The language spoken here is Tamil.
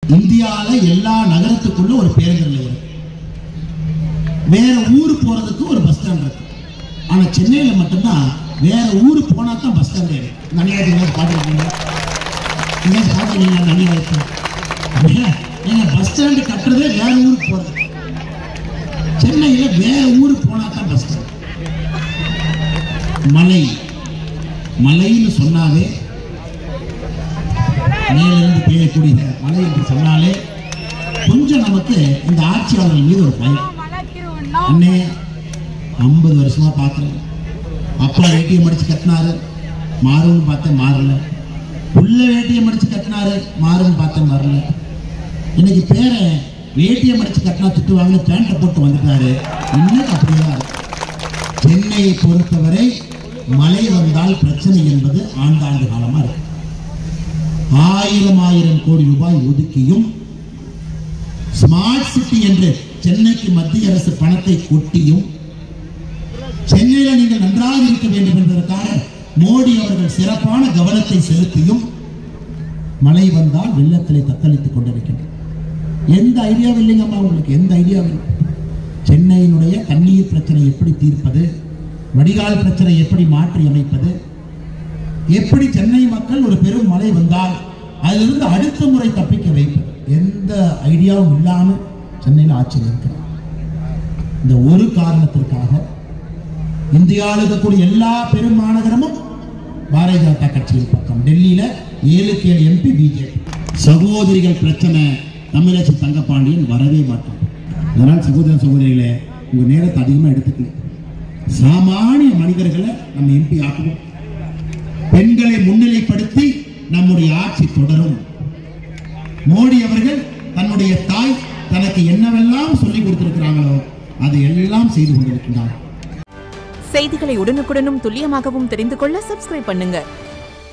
இந்தியால எல்லா நகரத்துக்குள்ள ஒரு பேருந்து நிலையம் இருக்கு. வேற ஊர் போறதுக்கு ஒரு பஸ் ஸ்டாண்ட் இருக்கு ஆனா சென்னையில மட்டும்தான் வேற ஊர் போனா தான் பஸ் ஸ்டாண்ட் இருக்கு நனியாயத்தை பாத்துருக்கீங்க எங்கேயாச்சும் பாத்துருக்கீங்களா நனியாயத்தை நீங்க பஸ் ஸ்டாண்டு கட்டுறதே வேற ஊருக்கு போறது சென்னையில வேற ஊருக்கு போனா தான் பஸ் ஸ்டாண்ட் மலை மலைன்னு சொன்னாவே மேலிருந்து பெய்யக்கூடிய மழை என்று சொன்னாலே கொஞ்சம் நமக்கு இந்த ஆட்சியாளர்கள் மீது ஒரு பயம் அண்ணே ஐம்பது வருஷமா பார்க்குறேன் அப்பா வேட்டியை மடிச்சு கட்டினாரு மாறும்னு பார்த்தேன் மாறல புள்ள வேட்டியை மடிச்சு கட்டினாரு மாறும்னு பார்த்தேன் மாறல இன்னைக்கு பேரை வேட்டியை மடிச்சு கட்டினா திட்டுவாங்கன்னு பேண்ட்டை போட்டு வந்துட்டாரு இன்னும் அப்படியே இருக்கு சென்னையை பொறுத்தவரை மழை வந்தால் பிரச்சனை என்பது ஆண்டாண்டு காலமா இருக்கு ஆயிரம் ஆயிரம் கோடி ரூபாய் ஒதுக்கியும் ஸ்மார்ட் சிட்டி என்று சென்னைக்கு மத்திய அரசு பணத்தை கொட்டியும் சென்னையில நீங்கள் நன்றாக இருக்க வேண்டும் என்பதற்காக மோடி அவர்கள் சிறப்பான கவனத்தை செலுத்தியும் மழை வந்தால் வெள்ளத்திலே தத்தளித்துக் கொண்டிருக்கின்றனர் எந்த ஐடியாவும் இல்லைங்கம்மா உங்களுக்கு எந்த ஐடியாவும் இல்லை சென்னையினுடைய தண்ணீர் பிரச்சனை எப்படி தீர்ப்பது வடிகால் பிரச்சனை எப்படி மாற்றி அமைப்பது எப்படி சென்னை மக்கள் ஒரு பெரும் மழை வந்தால் அதிலிருந்து அடுத்த முறை தப்பிக்க வைப்பது எந்த ஐடியாவும் இல்லாம சென்னையில் ஆட்சியில் இருக்கிறார் இந்த ஒரு காரணத்திற்காக இந்தியாவில் இருக்கக்கூடிய எல்லா பெரும் மாநகரமும் பாரதிய ஜனதா கட்சியின் பக்கம் டெல்லியில ஏழுக்கு ஏழு எம்பி பிஜேபி சகோதரிகள் பிரச்சனை தமிழச்சி தங்கப்பாண்டியன் வரவே மாட்டான் அதனால் சகோதர சகோதரிகளே உங்க நேரத்தை அதிகமா எடுத்துக்கல சாமானிய மனிதர்களை நம்ம எம்பி ஆக்குவோம் பெண்களை முன்னிலைப்படுத்தி நம்முடைய ஆட்சி தொடரும் மோடி அவர்கள் தன்னுடைய தாய் தனக்கு என்னவெல்லாம் சொல்லிக் கொடுத்திருக்கிறாங்களோ அதை எல்லாம் செய்து கொண்டிருக்கிறார் செய்திகளை உடனுக்குடனும் துல்லியமாகவும் தெரிந்து கொள்ள சப்ஸ்கிரைப் பண்ணுங்க